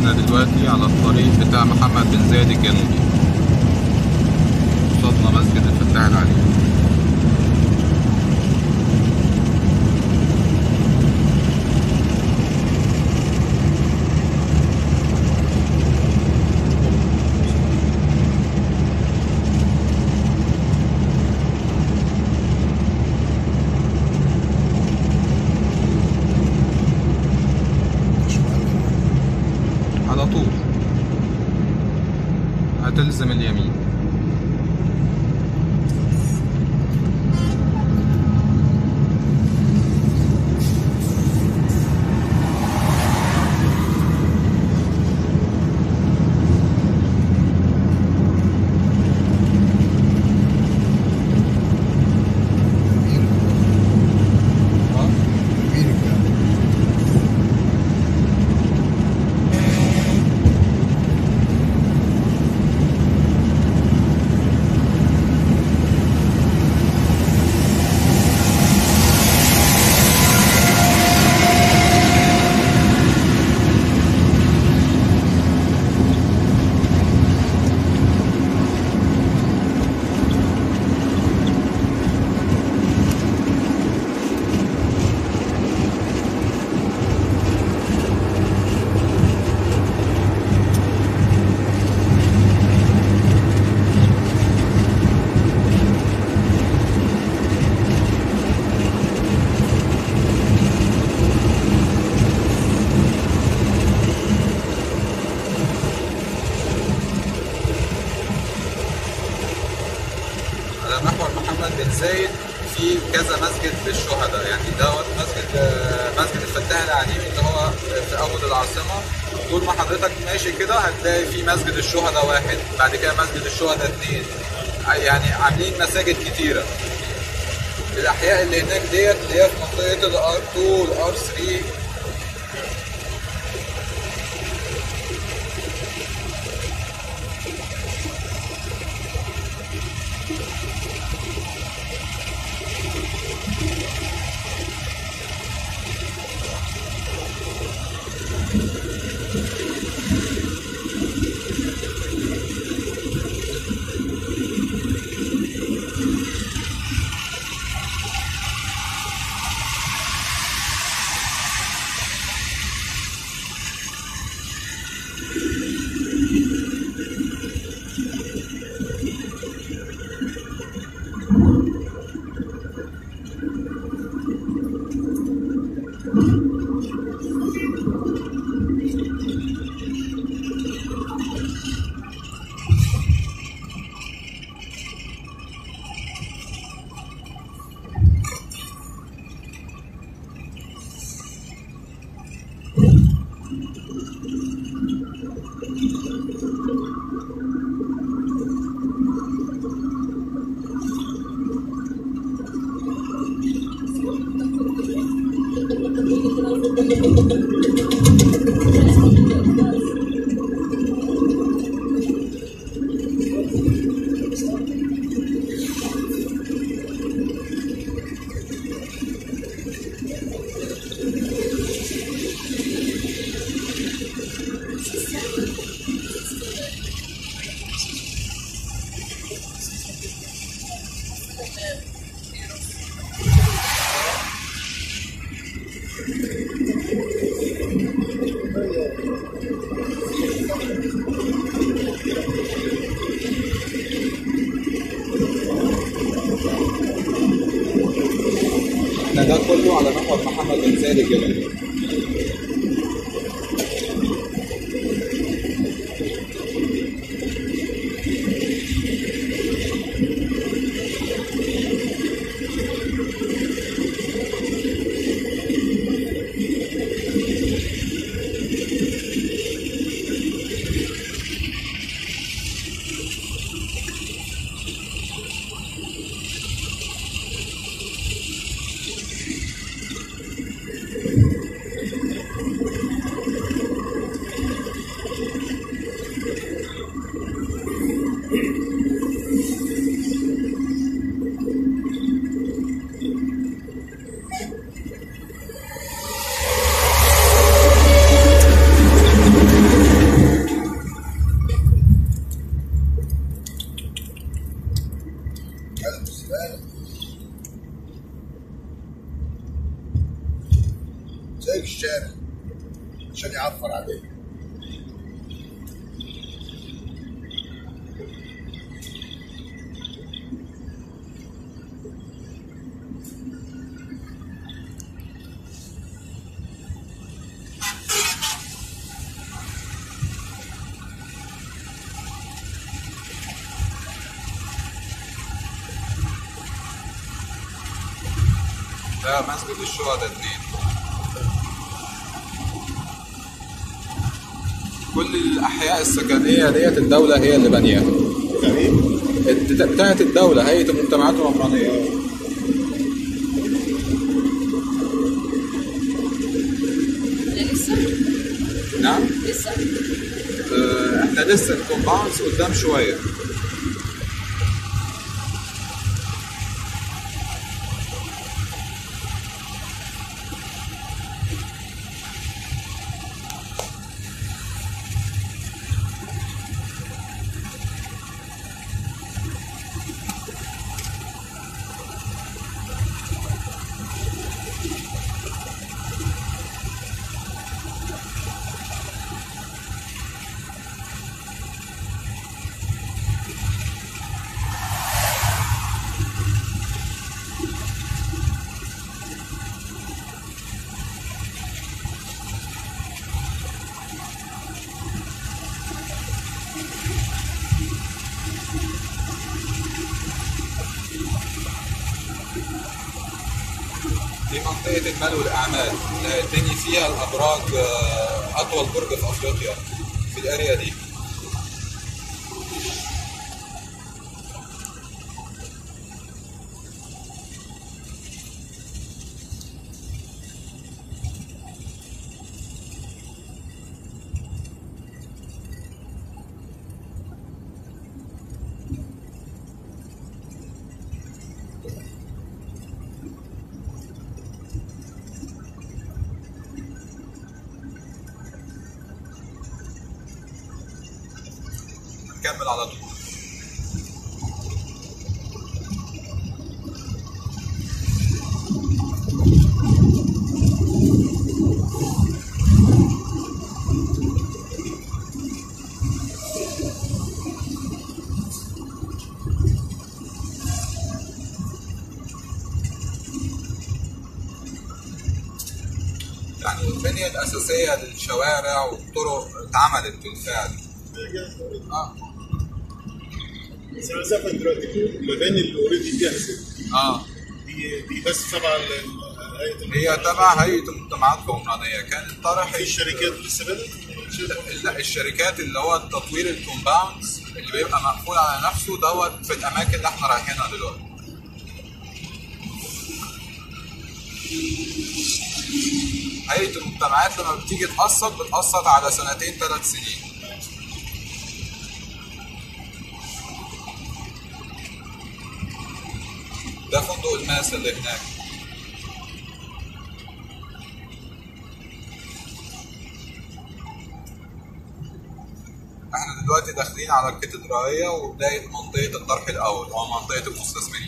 احنا دلوقتي على الطريق بتاع محمد بن زايد الجنوبي قصادنا مسجد الفتاح العلي على طول هتلزم اليمين اه على محور محمد بن زايد في كذا مسجد للشهداء يعني دوت مسجد آه، مسجد الفتاح العليمي اللي هو في اول العاصمه طول ما حضرتك ماشي كده هتلاقي في مسجد الشهداء واحد بعد كده مسجد الشهداء اثنين يعني عاملين مساجد كتيره الاحياء اللي هناك ديت اللي هي في منطقه الار 2 والار 3 احنا ده كله على محور محمد بن زايد الجبلي احمر عاديه ده مسجد الشهداء اتنين كل الأحياء السكنية ديت الدولة هي اللي بانياها يعني ايه؟ الت- بتاعت الدولة هيئة المجتمعات العمرانية ده لسه نعم لسه آه، احنا لسه الكومباوندز قدام شوية دي منطقة المال والأعمال اللي هيتبني فيها الأبراج آه، أطول برج في أفريقيا في الأريا دي نكمل على طول يعني البنية الأساسية للشوارع والطرق اتعملت بالفعل اه بس انا زفن دلوقتي المباني اللي اوريدي جاهزه اه دي دي بس تبع ال- هيئه هي تبع هيئة المجتمعات العمرانية كانت طرح في الشركات لسه بدات لا الشركات اللي هو تطوير الكومباوندز اللي بيبقى مقفول على نفسه دوت في الاماكن اللي احنا رايحينها دلوقتي هيئة المجتمعات لما بتيجي تقسط بتقسط على سنتين ثلاث سنين ده فندق الماس اللي هناك احنا دلوقتي داخلين على الكاتدرائية وبداية منطقة الطرح الأول وهو منطقة المستثمرين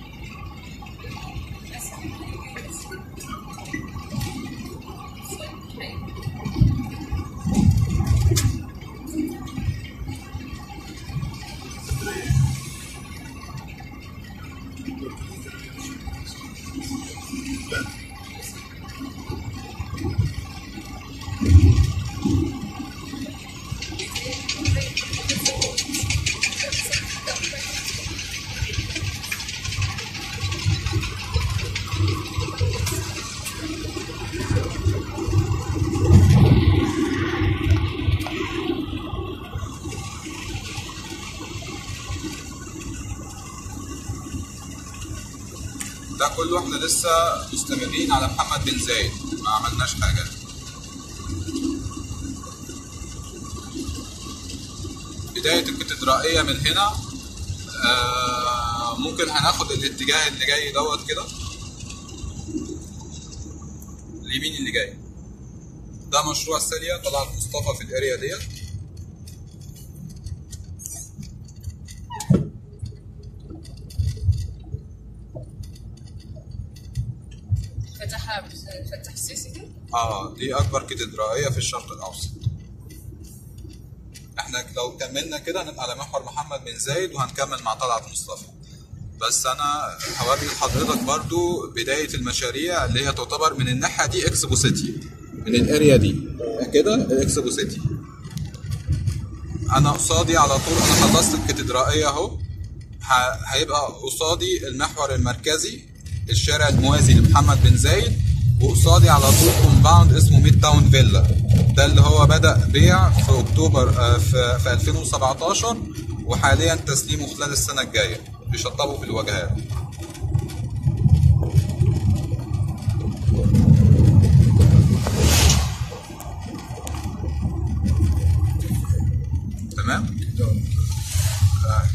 ده كله احنا لسه مستمرين على محمد بن زايد ما عملناش حاجة بداية الكاتدرائية من هنا آه ممكن هناخد الاتجاه اللي جاي دوت كده اليمين اللي جاي ده مشروع سالية طلعت مصطفى في الاريا ديت فتحها فتح السيسي كده اه دي اكبر كاتدرائيه في الشرق الاوسط احنا لو كملنا كده هنبقى على محور محمد بن زايد وهنكمل مع طلعت مصطفى بس انا هوري لحضرتك برضو بدايه المشاريع اللي هي تعتبر من الناحيه دي اكسبو سيتي من الاريا دي كده الاكسبو سيتي انا قصادي على طول انا خلصت الكاتدرائيه اهو ه- هيبقى قصادي المحور المركزي الشارع الموازي لمحمد بن زايد وقصادي على طول كومباوند اسمه ميد تاون فيلا ده اللي هو بدا بيع في اكتوبر آه، في, في 2017 وحاليا تسليمه خلال السنه الجايه بيشطبوا في الواجهات تمام آه.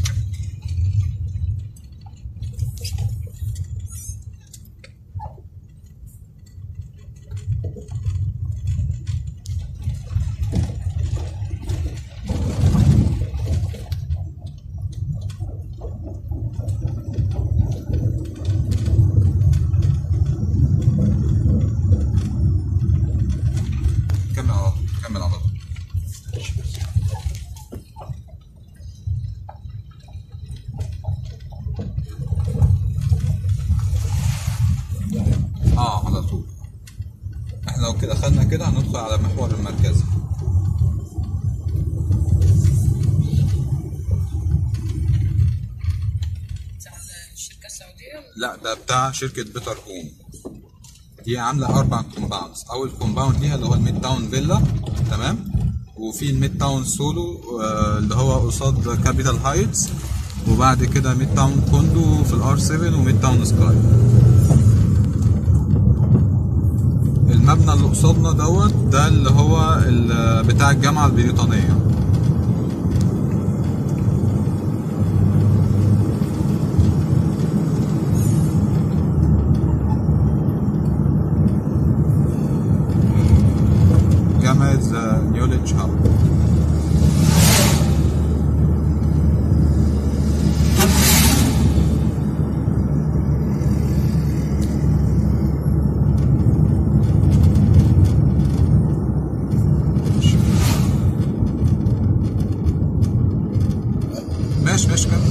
كمل على طول كمل على طول اه على طول احنا لو كده خدنا كده هندخل على المحور المركزي بتاع الشركه السعوديه ولا لا ده بتاع شركة بيتر هوم دي عاملة أربع كومباوندز أول كومباوند ليها اللي هو الميد تاون فيلا تمام وفي الميد تاون سولو آه، اللي هو قصاد كابيتال هايتس وبعد كده ميد تاون كوندو في الار 7 وميد تاون سكاي المبنى اللي قصادنا دوت ده اللي هو ال- بتاع الجامعة البريطانية جامعة نيوليدج هاب ماشي ماشي كمل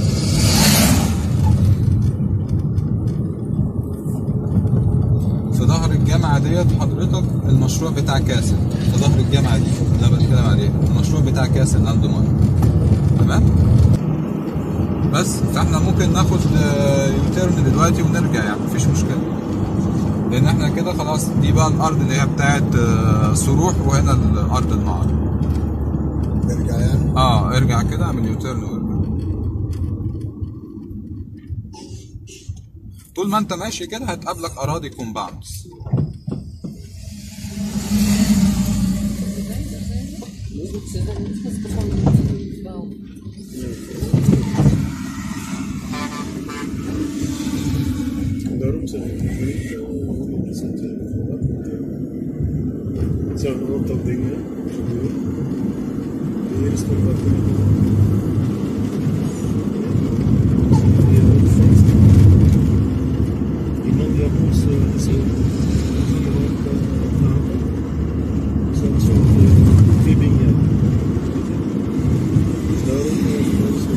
في ظهر الجامعة ديت حضرتك المشروع بتاع كاسل في ظهر الجامعة دي اللي أنا بتكلم عليه المشروع بتاع كاسل لاند مارك تمام بس فاحنا ممكن ناخد آه، يوتيرن دلوقتي ونرجع يعني مفيش مشكلة لأن احنا كده خلاص دي بقى الأرض اللي هي بتاعت آه، صروح وهنا الأرض المعرض نرجع يعني اه ارجع كده اعمل يوتيرن وارجع طول ما انت ماشي كده هتقابلك اراضي كومباوندز دارهم Så något av dygnet. Det är det stora Innan jag bor så så Sen så Tibingen. Dörren så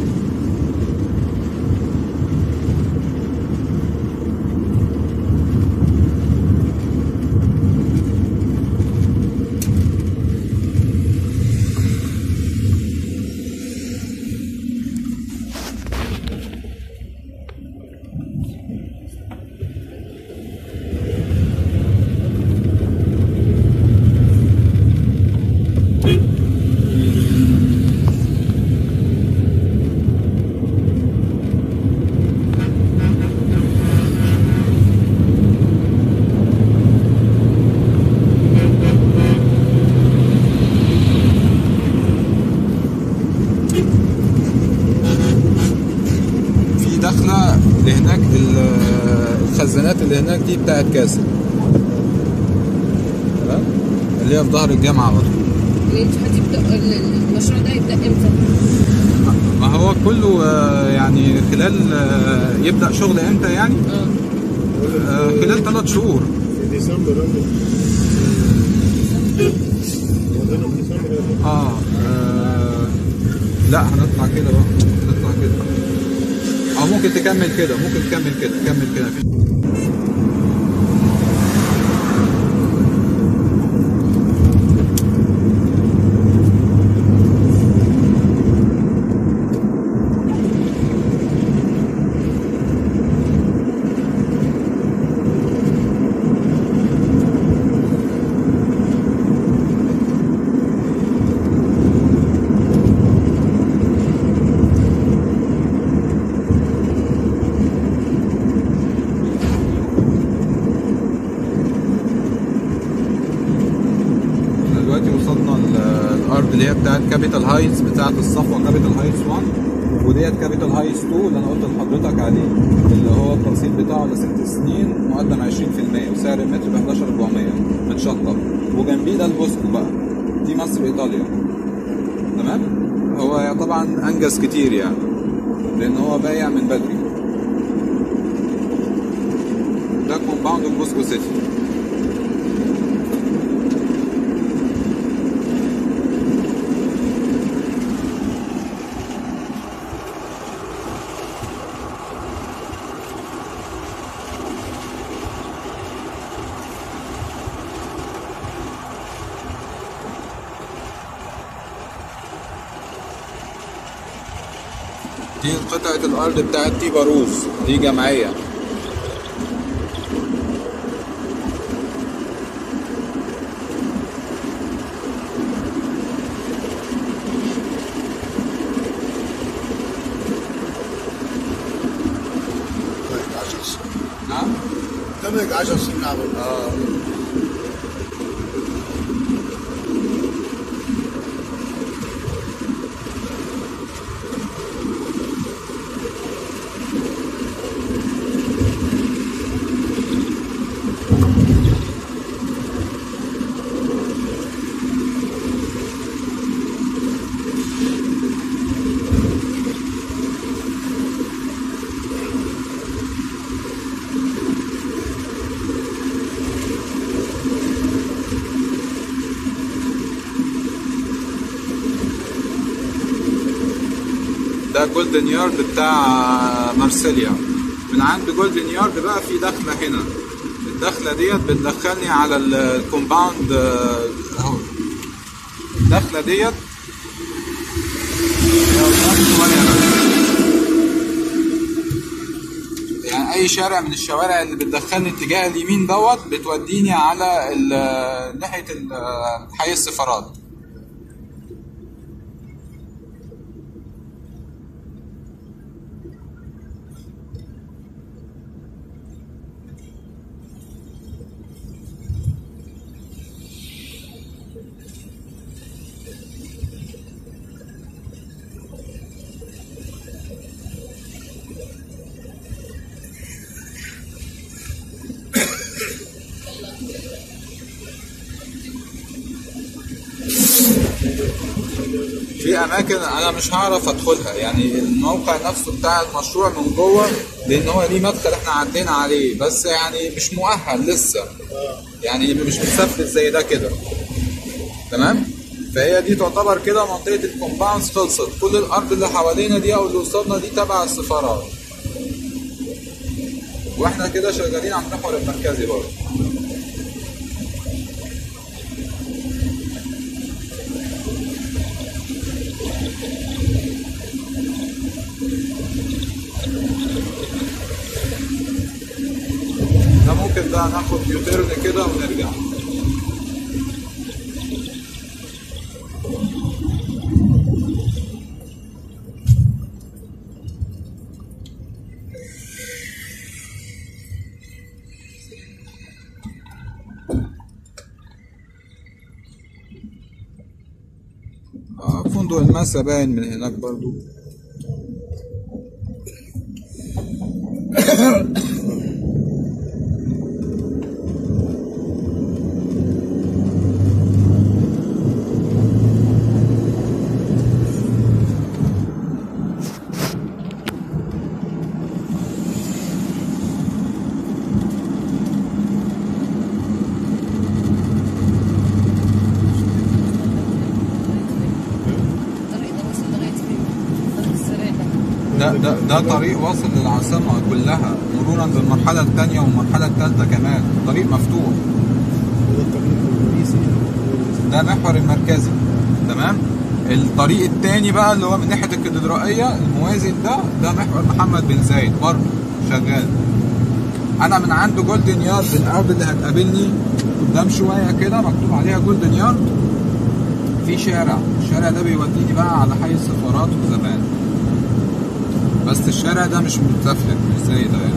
في دخلة لهناك ال- الخزانات اللي هناك دي بتاعت كاسل تمام اللي هي في ظهر الجامعة على طول الاتحاد يبدا المشروع ده يبدا امتى؟ ما هو كله آه، يعني خلال آه، يبدأ شغل امتى يعني اه آه، خلال ثلاث شهور في ديسمبر أنا ودانا في ديسمبر اه, آه لا هنطلع كده بقى هنطلع كده او ممكن تكمل كده ممكن تكمل كده كمل كده احنا دلوقتي وصلنا ل- الارض اللي هي بتاعت كابيتال هايتس بتاعت الصفوه كابيتال هايتس 1 وديت كابيتال هايتس 2 اللي انا قلت لحضرتك عليه اللي هو التقسيط بتاعه لست سنين مقدم 20% وسعر المتر ب 11400 متشطب وجنبيه ده البوسكو بقى دي مصر ايطاليا تمام هو طبعا انجز كتير يعني لان هو بايع من بدري ده كومباوند البوسكو سيتي دي قطعة الأرض بتاعت تيباروز دي جمعية طيب 10 سنين نعم تملك 10 سنين عمل اه ده جولدن يارد بتاع مارسيليا من عند جولدن يارد بقى في دخلة هنا الدخلة ديت بتدخلني على ال- الكومباوند آه، اهو الدخلة ديت يعني اي شارع من الشوارع اللي بتدخلني اتجاه اليمين دوت بتوديني على ال- ناحية ال- حي السفارات في اماكن انا مش هعرف ادخلها يعني الموقع نفسه بتاع المشروع من جوه لان هو ليه مدخل احنا عدينا عليه بس يعني مش مؤهل لسه يعني مش متثبت زي ده كده تمام فهي دي تعتبر كده منطقه الكومباوندز خلصت كل الارض اللي حوالينا دي او اللي قصادنا دي تبع السفارات واحنا كده شغالين على المحور المركزي برضه ده ممكن بقى ناخد يوتيرن كده ونرجع آه، فندق الماسة باين من هناك برضو ده ده ده طريق واصل للعاصمه كلها مرورا بالمرحله الثانيه والمرحله الثالثه كمان طريق مفتوح هو الطريق الرئيسي ده محور المركزي تمام الطريق الثاني بقى اللي هو من ناحيه الكاتدرائيه الموازي ده ده محور محمد بن زايد برضه شغال انا من عند جولدن يارد الارض اللي هتقابلني قدام شويه كده مكتوب عليها جولدن يارد في شارع الشارع ده بيوديني بقى على حي السفارات وزمان بس الشارع ده مش متسفلت مش زي ده يعني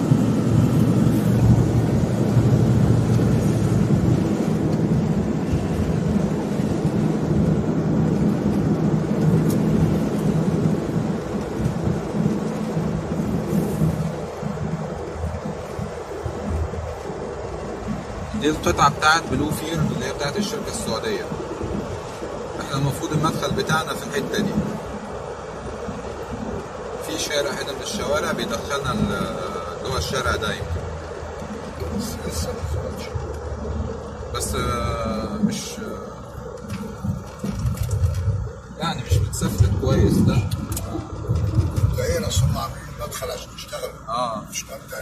دي القطعة بتاعت بلو فير اللي هي بتاعت الشركة السعودية احنا المفروض المدخل بتاعنا في الحتة دي في شارع هنا من الشوارع بيدخلنا ال- جوه الشارع ده يمكن بس لسه ما دخلتش. بس آه، مش يعني مش متسفلت كويس ده لقينا صناع عاملين مدخل عشان يشتغلوا اه مش مبدأ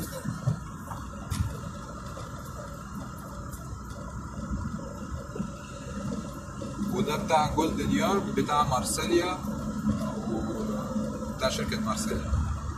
وده بتاع جولدن يارد بتاع مارسيليا او بتاع شركة مارسيليا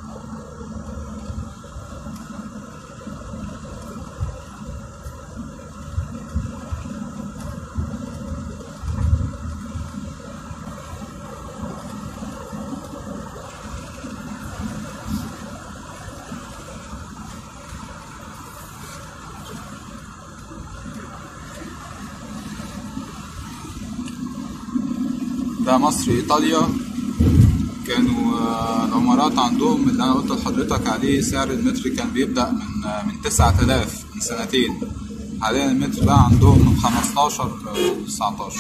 ده مصر ايطاليا كانوا آه، العمارات عندهم اللي انا قلت لحضرتك عليه سعر المتر كان بيبدأ من آه، من 9000 من سنتين حاليا المتر بقى عندهم من 15 ل 19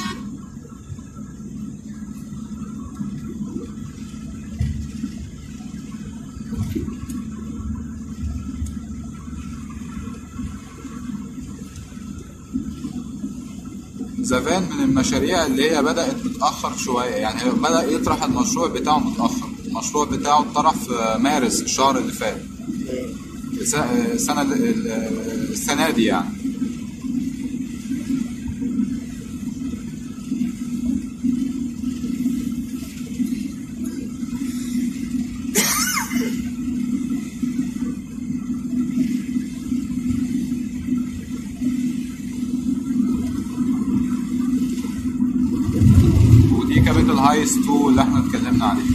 زمان من المشاريع اللي هي بدأت متأخر شوية يعني هو بدأ يطرح المشروع بتاعه متأخر المشروع بتاعه اتطرح في مارس الشهر اللي فات الس- السنة ال- ال- السنة دي يعني ودي كابيتال هايست 2 اللي احنا اتكلمنا عليه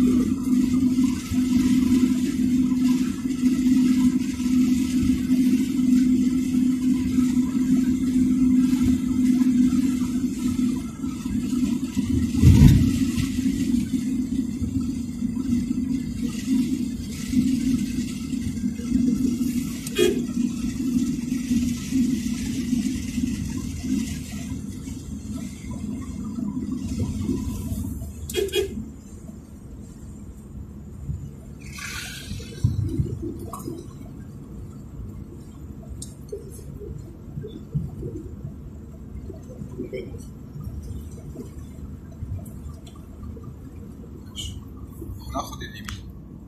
هناخد اليمين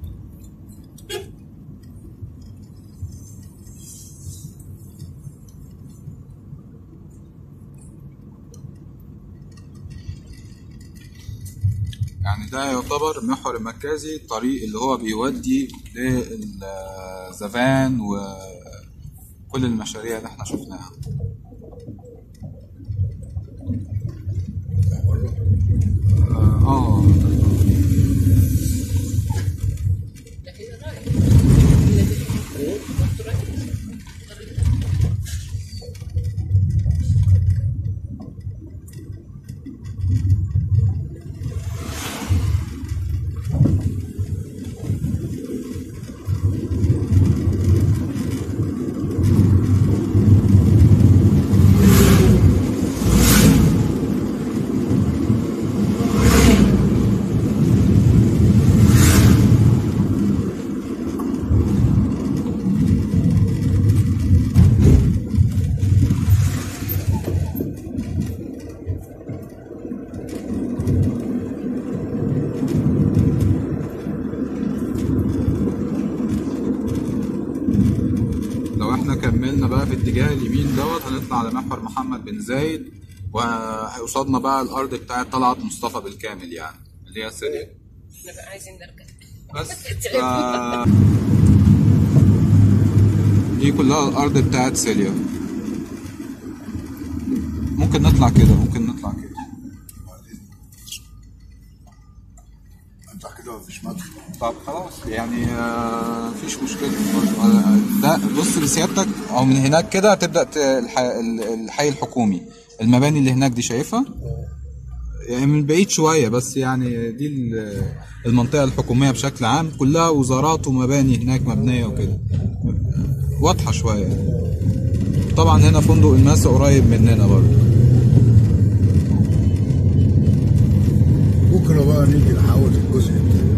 يعني ده يعتبر محور المركزي الطريق اللي هو بيودي للزفان وكل المشاريع اللي احنا شفناها اه آه. ده كده رايح كملنا بقى في اتجاه اليمين دوت هنطلع على محور محمد بن زايد وهيقصادنا بقى الارض بتاعت طلعت مصطفى بالكامل يعني اللي هي سيريا احنا بقى عايزين نرجع بس ف... دي كلها الارض بتاعت سيليا ممكن نطلع كده ممكن نطلع كده انت كده مفيش مدخل طب خلاص يعني آه، مفيش مشكلة آه، ده بص لسيادتك او من هناك كده هتبدأ ت- الح- ال- الحي الحكومي المباني اللي هناك دي شايفها يعني من بعيد شوية بس يعني دي ال- المنطقة الحكومية بشكل عام كلها وزارات ومباني هناك مبنية وكده واضحة شوية طبعا هنا فندق الماسة قريب مننا برضه بكره بقى نيجي نحاول الجزء التاني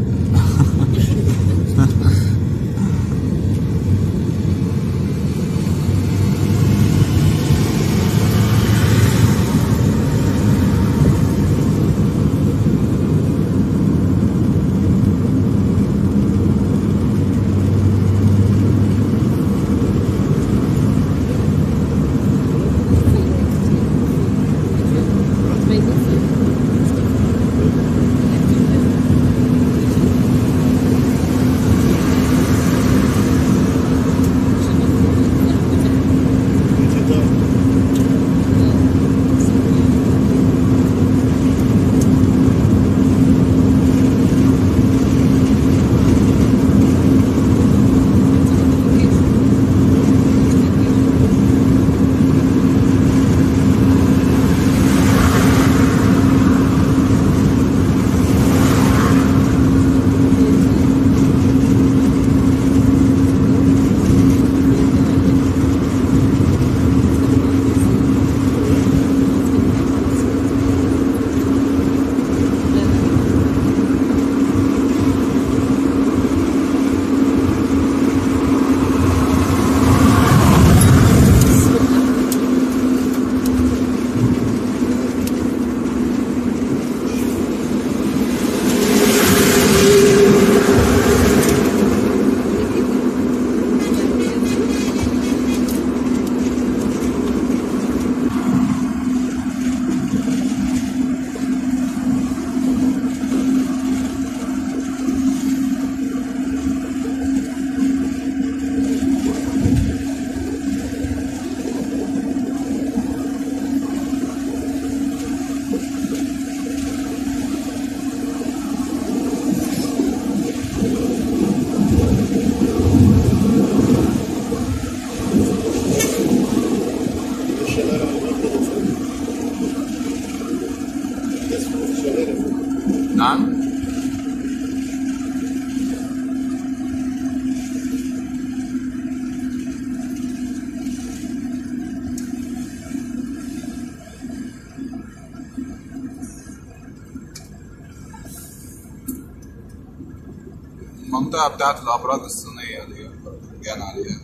نعم المنطقة بتاعت الأبراج الصينية دي رجعنا عليها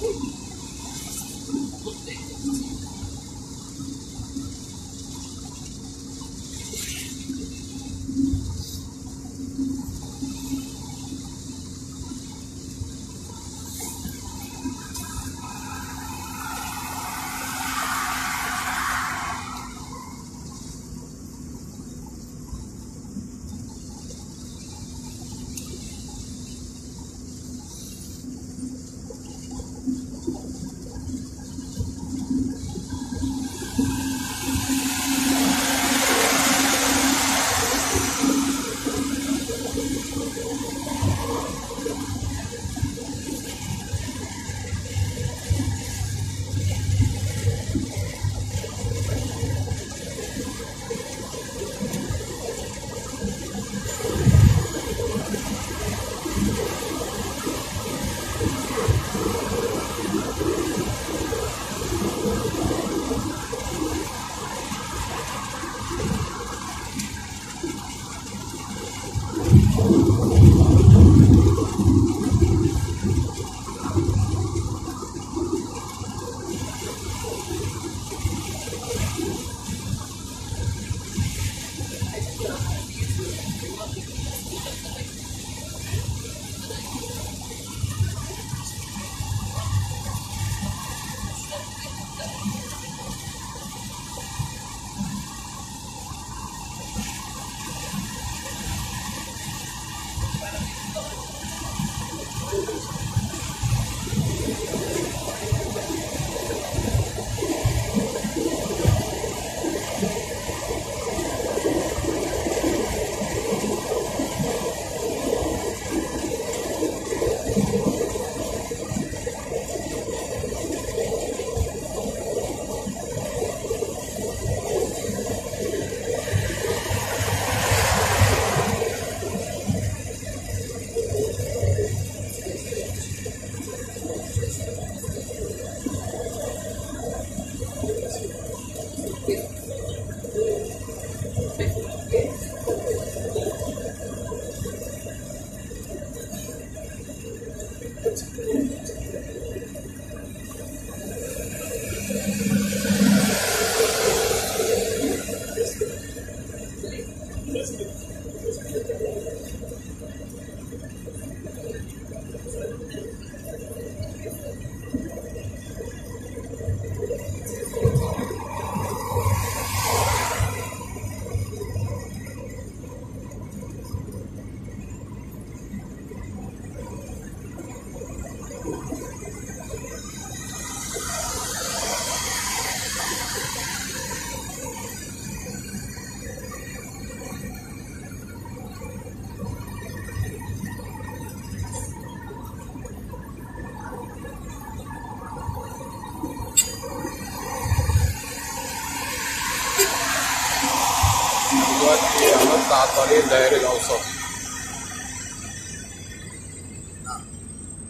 دلوقتي هنطلع على الطريق الدائري الاوسطي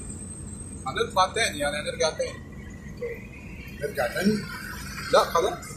هنطلع تاني يعني هنرجع تاني نرجع تاني لا خلاص